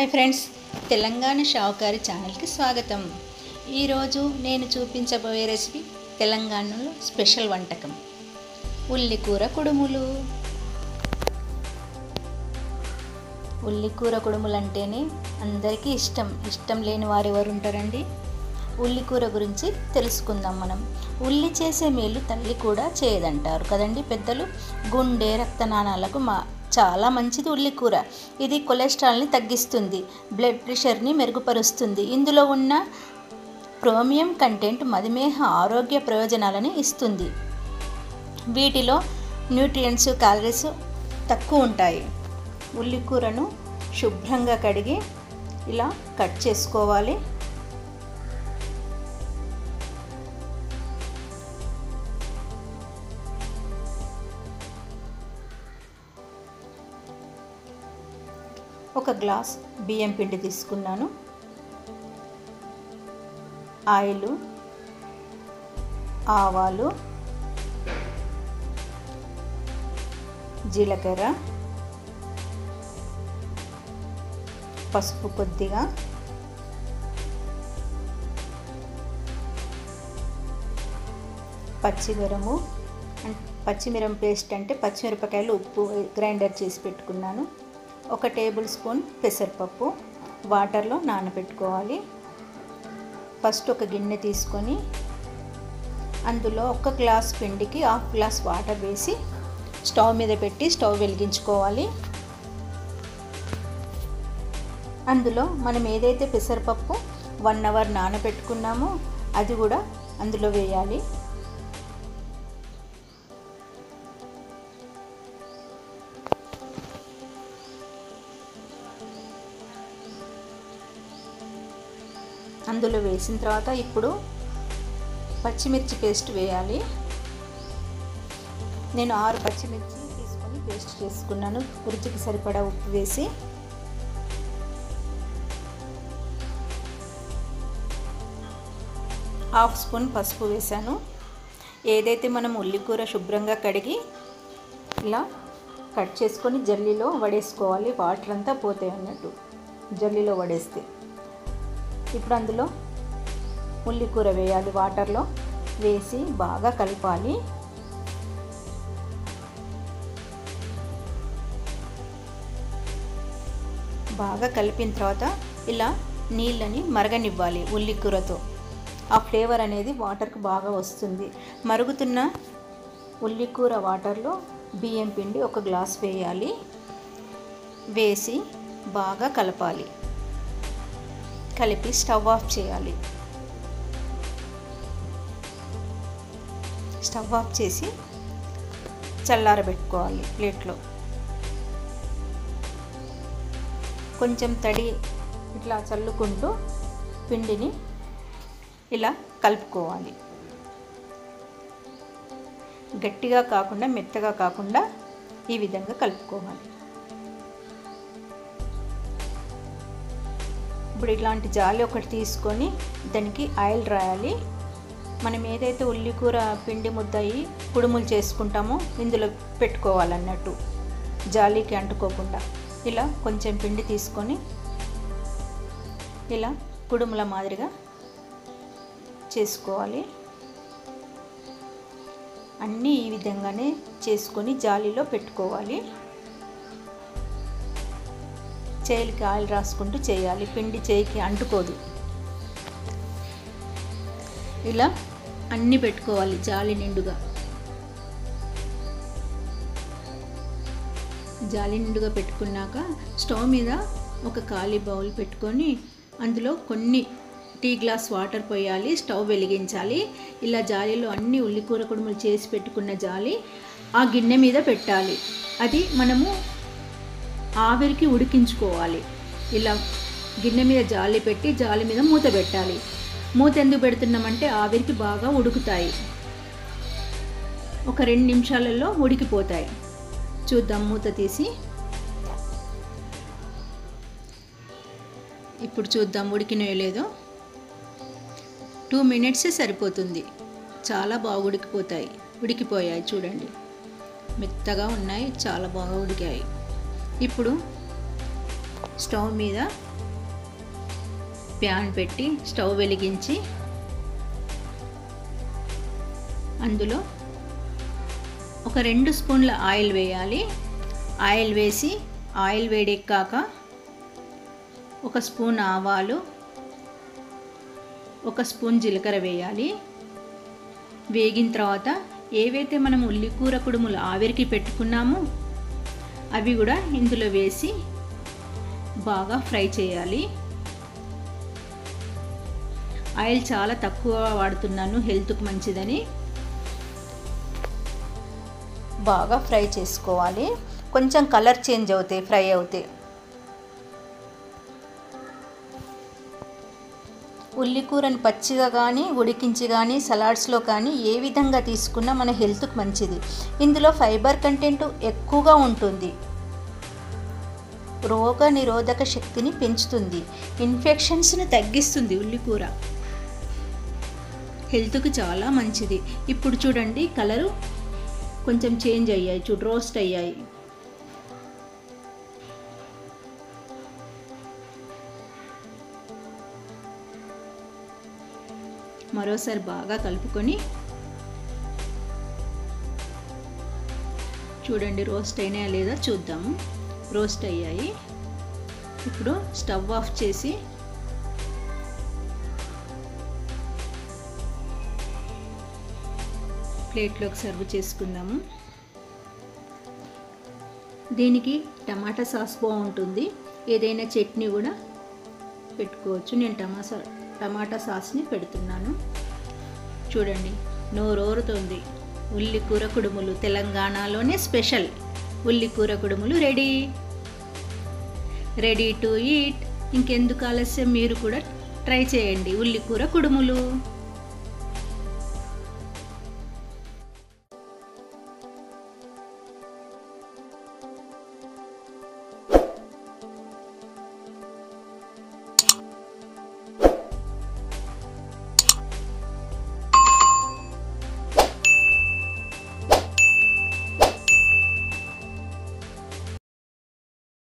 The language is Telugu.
హాయ్ ఫ్రెండ్స్ తెలంగాణ షావుకారి ఛానల్కి స్వాగతం ఈరోజు నేను చూపించబోయే రెసిపీ తెలంగాణలో స్పెషల్ వంటకం ఉల్లికూర కుడుములు ఉల్లికూర కుడుములు అంటేనే అందరికీ ఇష్టం ఇష్టం లేని వారు ఎవరు ఉంటారండి ఉల్లికూర గురించి తెలుసుకుందాం మనం ఉల్లి చేసే మేలు తల్లి కూడా చేయదంటారు కదండి పెద్దలు గుండె రక్తనాళాలకు మా చాలా మంచిది ఉల్లికూర ఇది కొలెస్ట్రాల్ని తగ్గిస్తుంది బ్లడ్ ప్రెషర్ని మెరుగుపరుస్తుంది ఇందులో ఉన్న ప్రోమియం కంటెంట్ మధుమేహ ఆరోగ్య ప్రయోజనాలను ఇస్తుంది వీటిలో న్యూట్రియంట్స్ క్యాలరీస్ తక్కువ ఉంటాయి ఉల్లికూరను శుభ్రంగా కడిగి ఇలా కట్ చేసుకోవాలి ఒక గ్లాస్ బియ్యం పిండి తీసుకున్నాను ఆయిల్ ఆవాలు జీలకర్ర పసుపు కొద్దిగా పచ్చిమిరము పచ్చిమిరం పేస్ట్ అంటే పచ్చిమిరపకాయలు ఉప్పు గ్రైండర్ చేసి పెట్టుకున్నాను ఒక టేబుల్ స్పూన్ పెసరపప్పు వాటర్లో నానబెట్టుకోవాలి ఫస్ట్ ఒక గిన్నె తీసుకొని అందులో ఒక గ్లాస్ పిండికి హాఫ్ గ్లాస్ వాటర్ వేసి స్టవ్ మీద పెట్టి స్టవ్ వెలిగించుకోవాలి అందులో మనం ఏదైతే పెసరపప్పు వన్ అవర్ నానబెట్టుకున్నామో అది కూడా అందులో వేయాలి అందులో వేసిన తర్వాత ఇప్పుడు పచ్చిమిర్చి పేస్ట్ వేయాలి నేను ఆరు పచ్చిమిర్చి తీసుకొని పేస్ట్ చేసుకున్నాను రుచికి సరిపడా ఉప్పు వేసి హాఫ్ స్పూన్ పసుపు వేసాను ఏదైతే మనం ఉల్లికూర శుభ్రంగా కడిగి ఇలా కట్ చేసుకొని జల్లీలో వడేసుకోవాలి వాటర్ అంతా పోతాయి అన్నట్టు జల్లీలో వడేస్తే ఇప్పుడు అందులో ఉల్లికూర వేయాలి వాటర్లో వేసి బాగా కలపాలి బాగా కలిపిన తర్వాత ఇలా నీళ్ళని మరగనివ్వాలి ఉల్లికూరతో ఆ ఫ్లేవర్ అనేది వాటర్కి బాగా వస్తుంది మరుగుతున్న ఉల్లికూర వాటర్లో బియ్యం పిండి ఒక గ్లాస్ వేయాలి వేసి బాగా కలపాలి కలిపి స్టవ్ ఆఫ్ చేయాలి స్టవ్ ఆఫ్ చేసి చల్లారబెట్టుకోవాలి ప్లేట్లో కొంచెం తడి ఇట్లా చల్లుకుంటూ పిండిని ఇలా కలుపుకోవాలి గట్టిగా కాకుండా మెత్తగా కాకుండా ఈ విధంగా కలుపుకోవాలి ఇప్పుడు ఇట్లాంటి జాలి ఒకటి తీసుకొని దానికి ఆయిల్ రాయాలి మనం ఏదైతే ఉల్లికూర పిండి ముద్దయి కుడుములు చేసుకుంటామో ఇందులో పెట్టుకోవాలన్నట్టు జాలీకి అంటుకోకుండా ఇలా కొంచెం పిండి తీసుకొని ఇలా కుడుముల మాదిరిగా చేసుకోవాలి అన్నీ ఈ విధంగానే చేసుకొని జాలీలో పెట్టుకోవాలి చేయికి ఆయిల్ రాసుకుంటూ చేయాలి పిండి చేయికి అంటుకోదు ఇలా అన్నీ పెట్టుకోవాలి జాలి నిండుగా జాలి నిండుగా పెట్టుకున్నాక స్టవ్ మీద ఒక ఖాళీ బౌల్ పెట్టుకొని అందులో కొన్ని టీ గ్లాస్ వాటర్ పోయాలి స్టవ్ వెలిగించాలి ఇలా జాలీలో అన్ని ఉల్లికూర కుడుములు చేసి పెట్టుకున్న జాలి ఆ గిన్నె మీద పెట్టాలి అది మనము ఆవిరికి ఉడికించుకోవాలి ఇలా గిన్నె మీద జాలి పెట్టి జాలి మీద మూత పెట్టాలి మూత ఎందుకు పెడుతున్నామంటే ఆవిరికి బాగా ఉడుకుతాయి ఒక రెండు నిమిషాలలో ఉడికిపోతాయి చూద్దాం మూత తీసి ఇప్పుడు చూద్దాం ఉడికినయో లేదో టూ మినిట్సే సరిపోతుంది చాలా బాగా ఉడికిపోతాయి ఉడికిపోయాయి చూడండి మెత్తగా ఉన్నాయి చాలా బాగా ఉడికాయి ఇప్పుడు స్టవ్ మీద ప్యాన్ పెట్టి స్టవ్ వెలిగించి అందులో ఒక రెండు స్పూన్ల ఆయిల్ వేయాలి ఆయిల్ వేసి ఆయిల్ వేడెక్కాక ఒక స్పూన్ ఆవాలు ఒక స్పూన్ జీలకర్ర వేయాలి వేగిన తర్వాత ఏవైతే మనం ఉల్లి కూర కుడుములు ఆవిరికి పెట్టుకున్నామో అవి కూడా ఇందులో వేసి బాగా ఫ్రై చేయాలి ఆయిల్ చాలా తక్కువ వాడుతున్నాను హెల్త్కి మంచిదని బాగా ఫ్రై చేసుకోవాలి కొంచెం కలర్ చేంజ్ అవుతాయి ఫ్రై అవుతాయి ఉల్లి కూరని పచ్చిగా కానీ ఉడికించి కానీ సలాడ్స్లో కానీ ఏ విధంగా తీసుకున్నా మన హెల్త్కి మంచిది ఇందులో ఫైబర్ కంటెంట్ ఎక్కువగా ఉంటుంది రోగ నిరోధక శక్తిని పెంచుతుంది ఇన్ఫెక్షన్స్ని తగ్గిస్తుంది ఉల్లికూర హెల్త్కి చాలా మంచిది ఇప్పుడు చూడండి కలరు కొంచెం చేంజ్ అయ్యాయి చూడు రోస్ట్ అయ్యాయి మరోసారి బాగా కలుపుకొని చూడండి రోస్ట్ అయినాయా లేదా చూద్దాము రోస్ట్ అయ్యాయి ఇప్పుడు స్టవ్ ఆఫ్ చేసి ప్లేట్లోకి సర్వ్ చేసుకుందాము దీనికి టమాటా సాస్ బాగుంటుంది ఏదైనా చట్నీ కూడా పెట్టుకోవచ్చు నేను టమాసా టమాటా సాస్ని పెడుతున్నాను చూడండి నోరూరుతుంది ఉల్లి కూర కుడుములు తెలంగాణలోనే స్పెషల్ ఉల్లి కూర కుడుములు రెడీ రెడీ టు ఈట్ ఇంకెందుకు ఆలస్యం మీరు కూడా ట్రై చేయండి ఉల్లి కూర కుడుములు